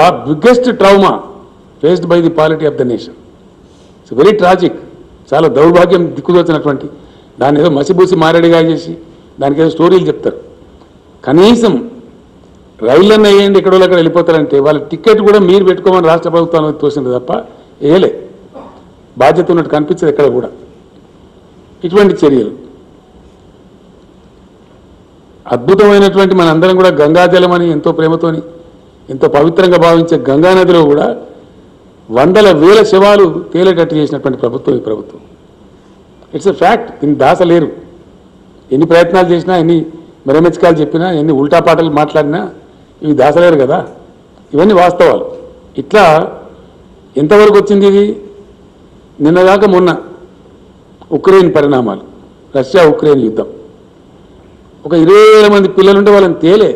biggest trauma faced by the polity of the nation it's very tragic చాలా దౌర్భాగ్యం దిక్కుదోచినటువంటి దాన్ని ఏదో మసిబూసి మారేడుగా చేసి దానికి ఏదో స్టోరీలు చెప్తారు కనీసం రైళ్ళన్న వేయండి ఎక్కడో అక్కడ వెళ్ళిపోతారంటే వాళ్ళ టికెట్ కూడా మీరు పెట్టుకోమని రాష్ట్ర ప్రభుత్వం తోసింది తప్ప వేయలే బాధ్యత ఉన్నట్టు కనిపించదు ఎక్కడ కూడా ఇటువంటి చర్యలు అద్భుతమైనటువంటి మనందరం కూడా గంగాజలం అని ఎంతో ప్రేమతోని ఎంతో పవిత్రంగా భావించే గంగా నదిలో కూడా వందల వేల శవాలు తేలేటట్టు చేసినటువంటి ప్రభుత్వం ఈ ప్రభుత్వం ఇట్స్ ఎ ఫ్యాక్ట్ దీన్ని దాసలేరు ఎన్ని ప్రయత్నాలు చేసినా ఎన్ని మెరమెచ్చకాలు చెప్పినా ఎన్ని ఉల్టా పాటలు మాట్లాడినా ఇవి దాసలేరు కదా ఇవన్నీ వాస్తవాలు ఇట్లా ఎంతవరకు వచ్చింది ఇది నిన్నదాకా మొన్న ఉక్రెయిన్ పరిణామాలు రష్యా ఉక్రెయిన్ యుద్ధం ఒక ఇరవై వేల మంది పిల్లలుంటే వాళ్ళని తేలే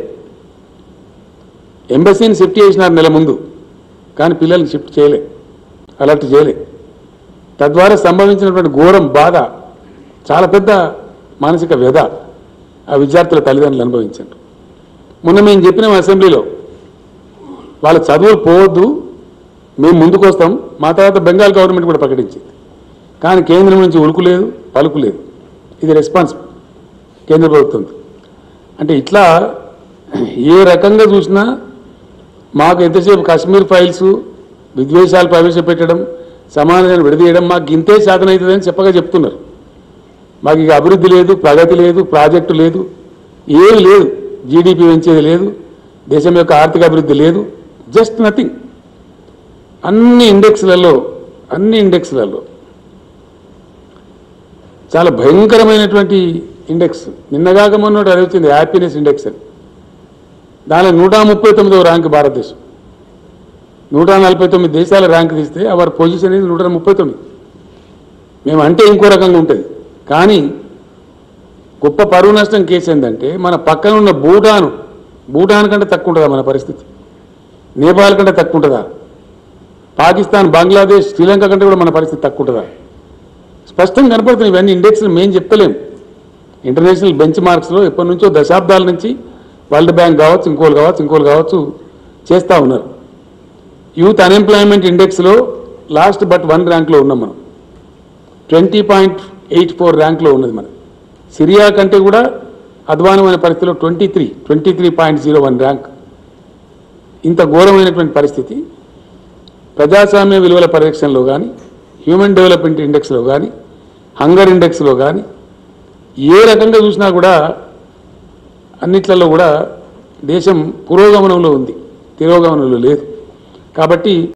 ఎంబసీని షిఫ్ట్ చేసినారు నెల ముందు కానీ పిల్లల్ని షిఫ్ట్ చేయలే అలర్ట్ చేయలే తద్వారా సంభవించినటువంటి ఘోరం బాధ చాలా పెద్ద మానసిక వ్యధ ఆ విద్యార్థుల తల్లిదండ్రులు అనుభవించారు మొన్న మేము చెప్పినాం అసెంబ్లీలో వాళ్ళ చదువులు పోవద్దు మేము ముందుకు వస్తాం మా తర్వాత బెంగాల్ గవర్నమెంట్ కూడా ప్రకటించింది కానీ కేంద్రం నుంచి ఉలుకు లేదు పలుకు లేదు ఇది రెస్పాన్స్ కేంద్ర ప్రభుత్వం అంటే ఇట్లా ఏ రకంగా చూసినా మాకు ఎంతసేపు కాశ్మీర్ ఫైల్స్ విద్వేషాలు ప్రవేశపెట్టడం సమాధానం విడదీయడం మాకు ఇంతే సాధన అవుతుందని చెప్పగా చెప్తున్నారు మాకు ఇక అభివృద్ధి లేదు ప్రగతి లేదు ప్రాజెక్టు లేదు ఏమి లేదు జీడిపి పెంచేది లేదు దేశం యొక్క ఆర్థిక అభివృద్ధి లేదు జస్ట్ నథింగ్ అన్ని ఇండెక్స్లలో అన్ని ఇండెక్స్లలో చాలా భయంకరమైనటువంటి ఇండెక్స్ నిన్నగాక మొన్నటి అది వచ్చింది హ్యాపీనెస్ ఇండెక్స్ అని దానిలో నూట ముప్పై తొమ్మిదవ ర్యాంక్ భారతదేశం నూట నలభై తొమ్మిది దేశాల ర్యాంక్ తీస్తే అవర్ పొజిషన్ ఇది నూట ముప్పై తొమ్మిది మేము అంటే ఇంకో రకంగా ఉంటుంది కానీ గొప్ప పరువు నష్టం కేసు ఏంటంటే మన పక్కన ఉన్న భూటాను భూటాన్ కంటే తక్కువ ఉంటుందా మన పరిస్థితి నేపాల్ కంటే తక్కువ ఉంటుందా పాకిస్తాన్ బంగ్లాదేశ్ శ్రీలంక కంటే కూడా మన పరిస్థితి తక్కువ ఉంటుందా స్పష్టంగా కనపడుతున్నాయి ఇవన్నీ ఇండెక్స్లు మేము చెప్తలేం ఇంటర్నేషనల్ బెంచ్ మార్క్స్లో ఎప్పటి నుంచో దశాబ్దాల నుంచి వరల్డ్ బ్యాంక్ కావచ్చు ఇంకోలు కావచ్చు ఇంకోలు కావచ్చు చేస్తూ ఉన్నారు యూత్ అన్ఎంప్లాయ్మెంట్ ఇండెక్స్లో లాస్ట్ బట్ వన్ ర్యాంక్లో ఉన్నాం మనం ట్వంటీ పాయింట్ ఎయిట్ ఫోర్ ర్యాంక్లో ఉన్నది మనం సిరియా కంటే కూడా అధ్వానమైన పరిస్థితిలో twenty three twenty three point zero one rank ఇంత ఘోరమైనటువంటి పరిస్థితి ప్రజాస్వామ్య విలువల పరిరక్షణలో కానీ హ్యూమన్ డెవలప్మెంట్ ఇండెక్స్లో కానీ హంగర్ ఇండెక్స్లో కానీ ఏ రకంగా చూసినా కూడా అన్నిట్లలో కూడా దేశం పురోగమనంలో ఉంది తిరోగమనంలో లేదు కాబట్టి